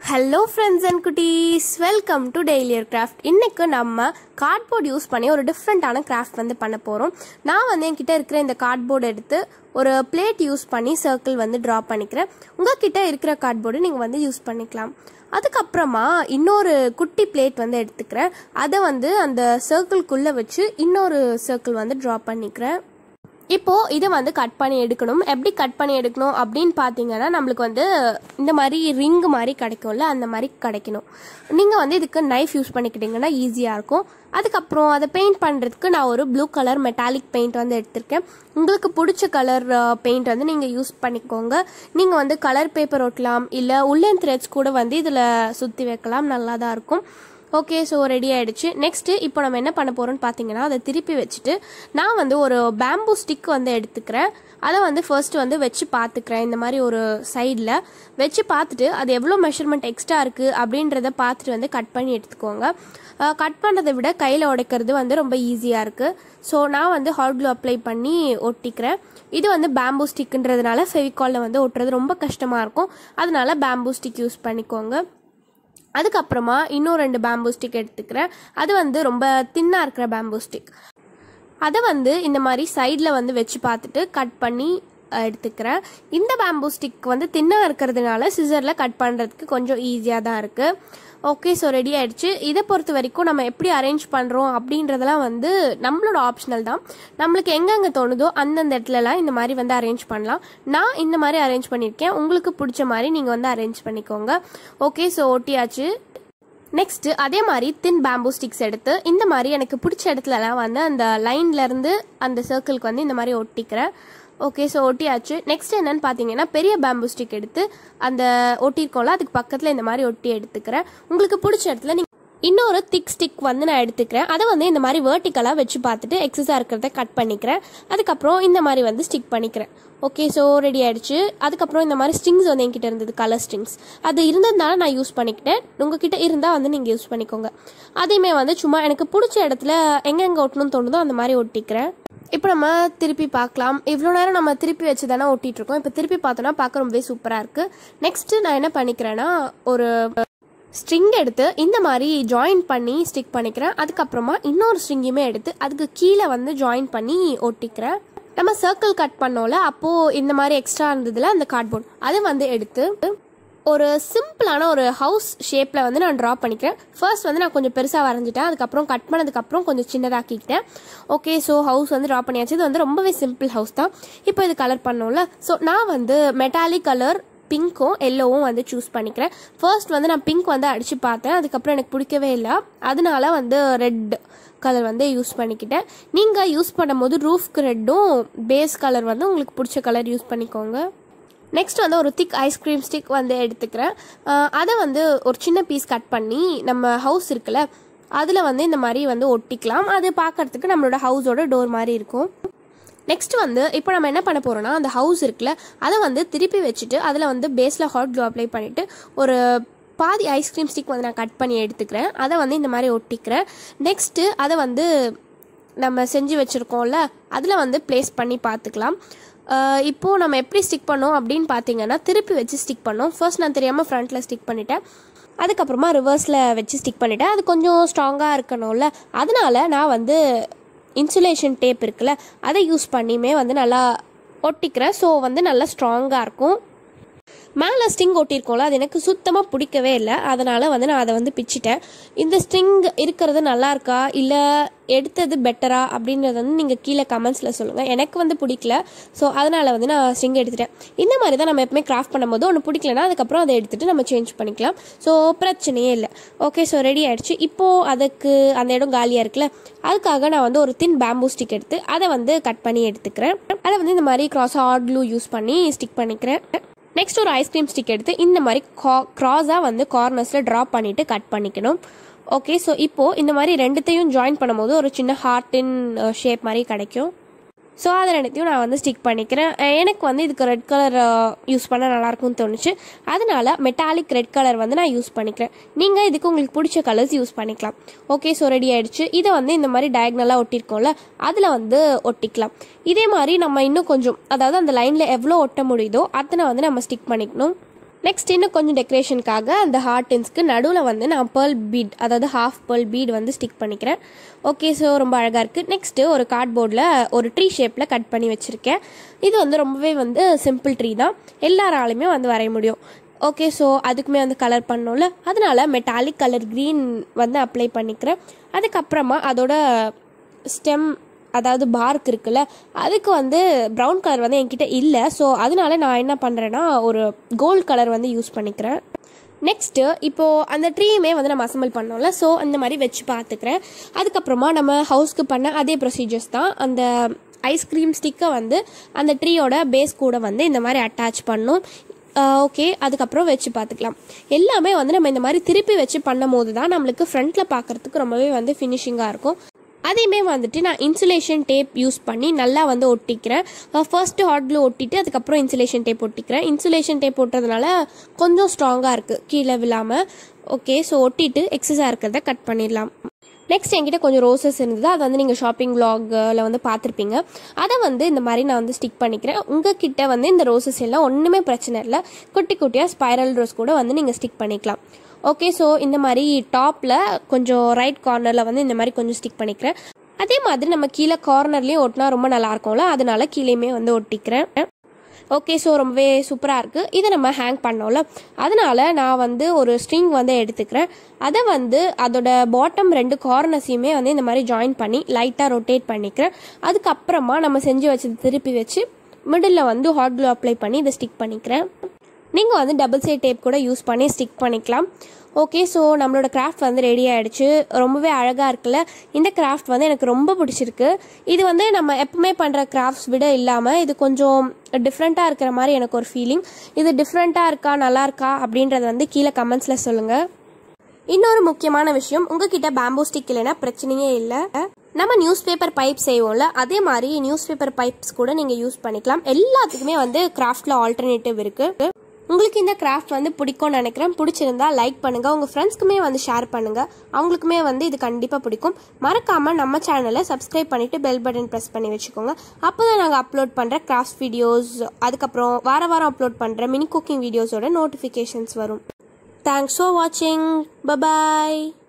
hello friends and குட்டீஸ் welcome to டெய்லியர் craft இன்னைக்கு நம்ம கார்ட்போர்ட் யூஸ் பண்ணி ஒரு டிஃப்ரெண்ட்டான கிராஃப்ட் வந்து பண்ண போகிறோம் நான் வந்து என்கிட்ட இருக்கிற இந்த கார்ட்போர்டு எடுத்து ஒரு பிளேட் யூஸ் பண்ணி சர்க்கிள் வந்து ட்ரா பண்ணிக்கிறேன் உங்ககிட்ட இருக்கிற கார்ட்போர்டு நீங்கள் வந்து யூஸ் பண்ணிக்கலாம் அதுக்கப்புறமா இன்னொரு குட்டி பிளேட் வந்து எடுத்துக்கிறேன் அதை வந்து அந்த சர்க்கிள்குள்ளே வச்சு இன்னொரு சர்க்கிள் வந்து ட்ரா பண்ணிக்கிறேன் இப்போ இதை வந்து கட் பண்ணி எடுக்கணும் எப்படி கட் பண்ணி எடுக்கணும் அப்படின்னு பார்த்தீங்கன்னா நம்மளுக்கு வந்து இந்த மாதிரி ரிங் மாதிரி கிடைக்கும்ல அந்த மாதிரி கிடைக்கணும் நீங்கள் வந்து இதுக்கு நைஃப் யூஸ் பண்ணிக்கிட்டீங்கன்னா ஈஸியாக இருக்கும் அதுக்கப்புறம் அதை பெயிண்ட் பண்ணுறதுக்கு நான் ஒரு ப்ளூ கலர் மெட்டாலிக் பெயிண்ட் வந்து எடுத்திருக்கேன் உங்களுக்கு பிடிச்ச கலர் பெயிண்ட் வந்து நீங்கள் யூஸ் பண்ணிக்கோங்க நீங்கள் வந்து கலர் பேப்பர் ஒட்டலாம் இல்லை உள்ளன் த்ரெட்ஸ் கூட வந்து இதில் சுற்றி வைக்கலாம் நல்லா தான் இருக்கும் ஓகே ஸோ ரெடி ஆயிடுச்சு நெக்ஸ்ட்டு இப்போ நம்ம என்ன பண்ண போகிறோம்னு பார்த்தீங்கன்னா அதை திருப்பி வச்சுட்டு நான் வந்து ஒரு பேம்பூ ஸ்டிக் வந்து எடுத்துக்கிறேன் அதை வந்து ஃபர்ஸ்ட் வந்து வச்சு பார்த்துக்கிறேன் இந்த மாதிரி ஒரு சைடில் வச்சு பார்த்துட்டு அது எவ்வளோ மெஷர்மெண்ட் எக்ஸ்ட்ரா இருக்குது அப்படின்றத பார்த்துட்டு வந்து கட் பண்ணி எடுத்துக்கோங்க கட் பண்ணுறதை விட கையில் உடைக்கிறது வந்து ரொம்ப ஈஸியாக இருக்குது ஸோ நான் வந்து ஹாட் க்ளூ அப்ளை பண்ணி ஒட்டிக்கிறேன் இது வந்து பேம்பூ ஸ்டிக்குன்றதுனால ஃபெவிகாலில் வந்து ஒட்டுறது ரொம்ப கஷ்டமாக இருக்கும் அதனால பேம்பூ ஸ்டிக் யூஸ் பண்ணிக்கோங்க அதுக்கப்புறமா இன்னும் ரெண்டு பேம்பூ ஸ்டிக் எடுத்துக்கிறேன் அது வந்து ரொம்ப தின்னாக இருக்கிற பேம்பூ ஸ்டிக் அதை வந்து இந்த மாதிரி சைடில் வந்து வச்சு பார்த்துட்டு கட் பண்ணி அஹ், எடுத்துக்கிறேன் இந்த பேம்பூ ஸ்டிக் வந்து தின்னாக இருக்கிறதுனால சிசரில் கட் பண்ணுறதுக்கு கொஞ்சம் ஈஸியாக தான் இருக்குது ஓகே ஸோ ரெடி ஆயிடுச்சு இதை பொறுத்த வரைக்கும் நம்ம எப்படி அரேஞ்ச் பண்ணுறோம் அப்படின்றதெல்லாம் வந்து நம்மளோட ஆப்ஷனல் தான் நம்மளுக்கு எங்கெங்கே தோணுதோ அந்தந்த இடத்துலலாம் இந்த மாதிரி வந்து அரேஞ்ச் பண்ணலாம் நான் இந்த மாதிரி அரேஞ்ச் பண்ணியிருக்கேன் உங்களுக்கு பிடிச்ச மாதிரி நீங்கள் வந்து அரேஞ்ச் பண்ணிக்கோங்க ஓகே ஸோ ஒட்டியாச்சு நெக்ஸ்ட் அதே மாதிரி தின் பேம்பூ ஸ்டிக்ஸ் எடுத்து இந்த மாதிரி எனக்கு பிடிச்ச இடத்துலலாம் வந்து அந்த லைன்ல இருந்து அந்த சர்க்கிள்க்கு வந்து இந்த மாதிரி ஒட்டிக்கிறேன் ஓகே ஸோ ஒட்டியாச்சு நெக்ஸ்ட் என்னன்னு பார்த்தீங்கன்னா பெரிய பேம்பூ ஸ்டிக் எடுத்து அந்த ஒட்டியிருக்கோம்ல அதுக்கு பக்கத்தில் இந்த மாதிரி ஒட்டி எடுத்துக்கிறேன் உங்களுக்கு பிடிச்ச இடத்துல நீங்கள் இன்னொரு திக் ஸ்டிக் வந்து நான் எடுத்துக்கிறேன் அதை வந்து இந்த மாதிரி வேர்ட்டிக்கலாக வச்சு பார்த்துட்டு எக்ஸஸாக இருக்கிறத கட் பண்ணிக்கிறேன் அதுக்கப்புறம் இந்த மாதிரி வந்து ஸ்டிக் பண்ணிக்கிறேன் ஓகே ஸோ ரெடி ஆயிடுச்சு அதுக்கப்புறம் இந்த மாதிரி ஸ்ட்ரிங்ஸ் வந்து என்கிட்ட இருந்தது கலர் ஸ்ட்ரிங்ஸ் அது இருந்ததுனால நான் யூஸ் பண்ணிக்கிட்டேன் உங்ககிட்ட இருந்தால் வந்து நீங்கள் யூஸ் பண்ணிக்கோங்க அதையுமே வந்து சும்மா எனக்கு பிடிச்ச இடத்துல எங்கெங்கே ஒட்டணும்னு தோணுதோ அந்த மாதிரி ஒட்டிக்கிறேன் இப்போ நம்ம திருப்பி பார்க்கலாம் இவ்வளோ நேரம் நம்ம திருப்பி வச்சு தானே ஒட்டிட்டு இருக்கோம் இப்போ திருப்பி பார்த்தோன்னா பார்க்க ரொம்பவே சூப்பராக இருக்குது நெக்ஸ்ட்டு நான் என்ன பண்ணிக்கிறேன்னா ஒரு ஸ்ட்ரிங் எடுத்து இந்த மாதிரி ஜாயின் பண்ணி ஸ்டிக் பண்ணிக்கிறேன் அதுக்கப்புறமா இன்னொரு ஸ்ட்ரிங்கையுமே எடுத்து அதுக்கு கீழே வந்து ஜாயின் பண்ணி ஒட்டிக்கிறேன் நம்ம சர்க்கிள் கட் பண்ணோம்ல அப்போது இந்த மாதிரி எக்ஸ்ட்ரா இருந்ததுல அந்த கார்ட்போர்ட் அதை வந்து எடுத்து ஒரு சிம்பிளான ஒரு ஹவுஸ் ஷேப்பில் வந்து நான் ட்ரா பண்ணிக்கிறேன் ஃபர்ஸ்ட் வந்து நான் கொஞ்சம் பெருசாக வரைஞ்சிட்டேன் அதுக்கப்புறம் கட் பண்ணதுக்கப்புறம் கொஞ்சம் சின்னதாக்கிக்கிட்டேன் ஓகே ஸோ ஹவுஸ் வந்து ட்ரா பண்ணியாச்சு இது வந்து ரொம்பவே சிம்பிள் ஹவுஸ் தான் இப்போ இது கலர் பண்ணோம்ல ஸோ நான் வந்து மெட்டாலிக் கலர் பிங்க்கும் எல்லோவும் வந்து சூஸ் பண்ணிக்கிறேன் ஃபர்ஸ்ட் வந்து நான் பிங்க் வந்து அடித்து பார்த்தேன் அதுக்கப்புறம் எனக்கு பிடிக்கவே இல்லை அதனால வந்து ரெட் கலர் வந்து யூஸ் பண்ணிக்கிட்டேன் நீங்கள் யூஸ் பண்ணும்போது ரூஃப்க்கு ரெட்டும் பேஸ் கலர் வந்து உங்களுக்கு பிடிச்ச கலர் யூஸ் பண்ணிக்கோங்க நெக்ஸ்ட் வந்து ஒரு திக் ஐஸ்கிரீம் ஸ்டிக் வந்து எடுத்துக்கிறேன் அஹ் அதை வந்து ஒரு சின்ன பீஸ் கட் பண்ணி நம்ம ஹவுஸ் இருக்குல்ல அதில் வந்து இந்த மாதிரி வந்து ஒட்டிக்கலாம் அது பார்க்கறதுக்கு நம்மளோட ஹவுஸோட டோர் மாதிரி இருக்கும் நெக்ஸ்ட் வந்து இப்போ நம்ம என்ன பண்ண போறோம்னா அந்த ஹவுஸ் இருக்குல்ல அதை வந்து திருப்பி வச்சுட்டு அதில் வந்து பேஸில் ஹாட் க்ளூ அப்ளை பண்ணிட்டு ஒரு பாதி ஐஸ்கிரீம் ஸ்டிக் வந்து நான் கட் பண்ணி எடுத்துக்கிறேன் அதை வந்து இந்த மாதிரி ஒட்டிக்கிறேன் நெக்ஸ்ட்டு அதை வந்து நம்ம செஞ்சு வச்சுருக்கோம்ல அதில் வந்து ப்ளேஸ் பண்ணி பார்த்துக்கலாம் அஹ் இப்போ நம்ம எப்படி ஸ்டிக் பண்ணோம் அப்படின்னு பார்த்தீங்கன்னா திருப்பி வச்சு ஸ்டிக் பண்ணோம் ஃபர்ஸ்ட் நான் தெரியாமல் ஃப்ரண்ட்டில் ஸ்டிக் பண்ணிட்டேன் அதுக்கப்புறமா ரிவர்ஸில் வச்சு ஸ்டிக் பண்ணிட்டேன் அது கொஞ்சம் ஸ்ட்ராங்காக இருக்கணும்ல அதனால நான் வந்து இன்சுலேஷன் டேப் இருக்குல்ல அதை யூஸ் பண்ணியுமே வந்து நல்லா ஒட்டிக்கிறேன் ஸோ வந்து நல்லா ஸ்ட்ராங்காக இருக்கும் மேலே ஸ்ட்ரிங் ஒட்டியிருக்கோம்ல அது எனக்கு சுத்தமாக பிடிக்கவே இல்லை அதனால் வந்து நான் அதை வந்து பிச்சிட்டேன் இந்த ஸ்ட்ரிங் இருக்கிறது நல்லா இருக்கா இல்லை எடுத்தது பெட்டரா அப்படின்றத வந்து நீங்கள் கீழே கமெண்ட்ஸில் சொல்லுங்கள் எனக்கு வந்து பிடிக்கல ஸோ அதனால் வந்து நான் ஸ்ட்ரிங் எடுத்துட்டேன் இந்த மாதிரி தான் நம்ம எப்பவுமே கிராஃப்ட் பண்ணும்போது ஒன்று பிடிக்கலனா அதுக்கப்புறம் அதை எடுத்துகிட்டு நம்ம சேஞ்ச் பண்ணிக்கலாம் ஸோ பிரச்சனையே இல்லை ஓகே ஸோ ரெடி ஆயிடுச்சு இப்போது அதுக்கு அந்த இடம் காலியாக இருக்குல்ல அதுக்காக நான் வந்து ஒரு தின் பேம்பூ ஸ்டிக் எடுத்து அதை வந்து கட் பண்ணி எடுத்துக்கிறேன் அதை வந்து இந்த மாதிரி கிராஸ் ஹார்ட் க்ளூ யூஸ் பண்ணி ஸ்டிக் பண்ணிக்கிறேன் நெக்ஸ்ட் ஒரு ஐஸ்கிரீம் ஸ்டிக் எடுத்து இந்த மாதிரி க்ராஸாக வந்து கார்னர்ஸில் ட்ராப் பண்ணிவிட்டு கட் பண்ணிக்கணும் ஓகே ஸோ இப்போது இந்த மாதிரி ரெண்டுத்தையும் ஜாயின் பண்ணும்போது ஒரு சின்ன ஹார்ட்டின் ஷேப் மாதிரி கிடைக்கும் ஸோ அதை ரெண்டுத்தையும் நான் வந்து ஸ்டிக் பண்ணிக்கிறேன் அஹ் எனக்கு வந்து இதுக்கு ரெட் கலர் யூஸ் பண்ண நல்லாயிருக்கும்னு தோணுச்சு அதனால மெட்டாலிக் ரெட் கலர் வந்து நான் யூஸ் பண்ணிக்கிறேன் நீங்கள் இதுக்கு உங்களுக்கு பிடிச்ச கலர்ஸ் யூஸ் பண்ணிக்கலாம் ஓகே ஸோ ரெடி ஆயிடுச்சு இதை வந்து இந்த மாதிரி டயக்னலாக ஒட்டியிருக்கோம்ல அதில் வந்து ஒட்டிக்கலாம் இதே மாதிரி நம்ம இன்னும் கொஞ்சம் அதாவது அந்த லைனில் எவ்வளோ ஒட்ட முடியுதோ அத்தனை வந்து நம்ம ஸ்டிக் பண்ணிக்கணும் நெக்ஸ்ட் இன்னும் கொஞ்சம் டெக்கரேஷனுக்காக அந்த ஹார்டின்ஸ்க்கு நடுவில் வந்து நான் பேர்ல் பீட் அதாவது ஹாஃப் பேர்ல் பீட் வந்து ஸ்டிக் பண்ணிக்கிறேன் ஓகே ஸோ ரொம்ப அழகாக இருக்குது நெக்ஸ்ட்டு ஒரு கார்ட்போர்டில் ஒரு ட்ரீ ஷேப்பில் கட் பண்ணி வச்சுருக்கேன் இது வந்து ரொம்பவே வந்து சிம்பிள் ட்ரீ தான் எல்லாராலையுமே வந்து வரைய முடியும் ஓகே ஸோ அதுக்குமே வந்து கலர் பண்ணோம்ல அதனால மெட்டாலிக் கலர் க்ரீன் வந்து அப்ளை பண்ணிக்கிறேன் அதுக்கப்புறமா அதோட ஸ்டெம் அதாவது பார்க் இருக்குல்ல அதுக்கு வந்து ப்ரௌன் கலர் வந்து என்கிட்ட இல்லை ஸோ அதனால நான் என்ன பண்ணுறேன்னா ஒரு கோல்ட் கலர் வந்து யூஸ் பண்ணிக்கிறேன் நெக்ஸ்ட்டு இப்போது அந்த ட்ரீயுமே வந்து நம்ம அசம்பிள் பண்ணோம்ல ஸோ அந்த மாதிரி வச்சு பார்த்துக்கிறேன் அதுக்கப்புறமா நம்ம ஹவுஸ்க்கு பண்ண அதே ப்ரொசீஜர்ஸ் தான் அந்த ஐஸ்கிரீம் ஸ்டிக்கை வந்து அந்த ட்ரீயோட பேஸ் கூட வந்து இந்த மாதிரி அட்டாச் பண்ணும் ஓகே அதுக்கப்புறம் வச்சு பார்த்துக்கலாம் எல்லாமே வந்து நம்ம இந்த மாதிரி திருப்பி வச்சு பண்ணும் போது தான் நம்மளுக்கு ஃப்ரண்ட்டில் பார்க்குறதுக்கு ரொம்பவே வந்து ஃபினிஷிங்காக இருக்கும் அதையுமே வந்துட்டு நான் இன்சுலேஷன் டேப் யூஸ் பண்ணி நல்லா வந்து ஒட்டிக்கிறேன் ஃபர்ஸ்ட்டு ஹாட் க்ளூ ஒட்டிட்டு அதுக்கப்புறம் இன்சுலேஷன் டேப் ஒட்டிக்கிறேன் இன்சுலேஷன் டேப் ஒட்டுறதுனால கொஞ்சம் ஸ்ட்ராங்காக இருக்குது கீழே விழாமல் ஓகே ஸோ ஒட்டிட்டு எக்ஸஸாக இருக்கிறத கட் பண்ணிடலாம் நெக்ஸ்ட் என்கிட்ட கொஞ்சம் ரோசஸ் இருந்தது அது வந்து நீங்கள் ஷாப்பிங் வ்ளாகில் வந்து பார்த்துருப்பீங்க அதை வந்து இந்த மாதிரி நான் வந்து ஸ்டிக் பண்ணிக்கிறேன் உங்ககிட்ட வந்து இந்த ரோசஸ் எல்லாம் ஒன்றுமே பிரச்சனை இல்லை குட்டி குட்டியாக ஸ்பைரல் ரோஸ் கூட வந்து நீங்கள் ஸ்டிக் பண்ணிக்கலாம் ஓகே ஸோ இந்த மாதிரி டாப்பில் கொஞ்சம் ரைட் கார்னரில் வந்து இந்த மாதிரி கொஞ்சம் ஸ்டிக் பண்ணிக்கிறேன் அதே மாதிரி நம்ம கீழே கார்னர்லேயும் ஒட்டினா ரொம்ப நல்லா இருக்கும்ல அதனால கீழேயுமே வந்து ஒட்டிக்கிறேன் ஓகே ஸோ ரொம்பவே சூப்பராக இருக்குது இதை நம்ம ஹேங் பண்ணோம்ல அதனால நான் வந்து ஒரு ஸ்ட்ரிங் வந்து எடுத்துக்கிறேன் அதை வந்து அதோட பாட்டம் ரெண்டு கார்னர்ஸையுமே வந்து இந்த மாதிரி ஜாயின் பண்ணி லைட்டாக ரொட்டேட் பண்ணிக்கிறேன் அதுக்கப்புறமா நம்ம செஞ்சு வச்சது திருப்பி வச்சு மிடில் வந்து ஹாட் க்ளூ அப்ளை பண்ணி இதை ஸ்டிக் பண்ணிக்கிறேன் நீங்கள் வந்து டபுள் சைட் டேப் கூட யூஸ் பண்ணி ஸ்டிக் பண்ணிக்கலாம் ஓகே ஸோ நம்மளோட கிராஃப்ட் வந்து ரெடி ஆகிடுச்சு ரொம்பவே அழகாக இருக்குல்ல இந்த கிராஃப்ட் வந்து எனக்கு ரொம்ப பிடிச்சிருக்கு இது வந்து நம்ம எப்பவுமே பண்ணுற கிராஃப்ட்ஸ் விட இல்லாமல் இது கொஞ்சம் டிஃப்ரெண்ட்டாக இருக்கிற மாதிரி எனக்கு ஒரு ஃபீலிங் இது டிஃப்ரெண்ட்டாக இருக்கா நல்லா இருக்கா அப்படின்றத வந்து கீழே கமெண்ட்ஸில் சொல்லுங்கள் இன்னொரு முக்கியமான விஷயம் உங்ககிட்ட பேம்போ ஸ்டிக் இல்லைன்னா பிரச்சனையே இல்லை நம்ம நியூஸ் பேப்பர் பைப் செய்வோம்ல அதே மாதிரி நியூஸ் பேப்பர் பைப்ஸ் கூட நீங்கள் யூஸ் பண்ணிக்கலாம் எல்லாத்துக்குமே வந்து கிராஃப்டில் ஆல்டர்னேட்டிவ் இருக்குது உங்களுக்கு இந்த கிராஃப்ட் வந்து பிடிக்கும்னு நினைக்கிறேன் பிடிச்சிருந்தா லைக் பண்ணுங்க உங்க ஃப்ரெண்ட்ஸ்க்குமே வந்து ஷேர் பண்ணுங்க அவங்களுக்குமே வந்து இது கண்டிப்பா பிடிக்கும் மறக்காம நம்ம சேனலை சப்ஸ்கிரைப் பண்ணிட்டு பெல் பட்டன் ப்ரெஸ் பண்ணி வச்சுக்கோங்க அப்போதான் நாங்கள் அப்லோட் பண்ற கிராஃப்ட் வீடியோஸ் அதுக்கப்புறம் வார வாரம் அப்லோட் பண்ற மினி குக்கிங் வீடியோஸோட நோட்டிஃபிகேஷன்ஸ் வரும் தேங்க்ஸ் ஃபார் வாட்சிங் பபாய்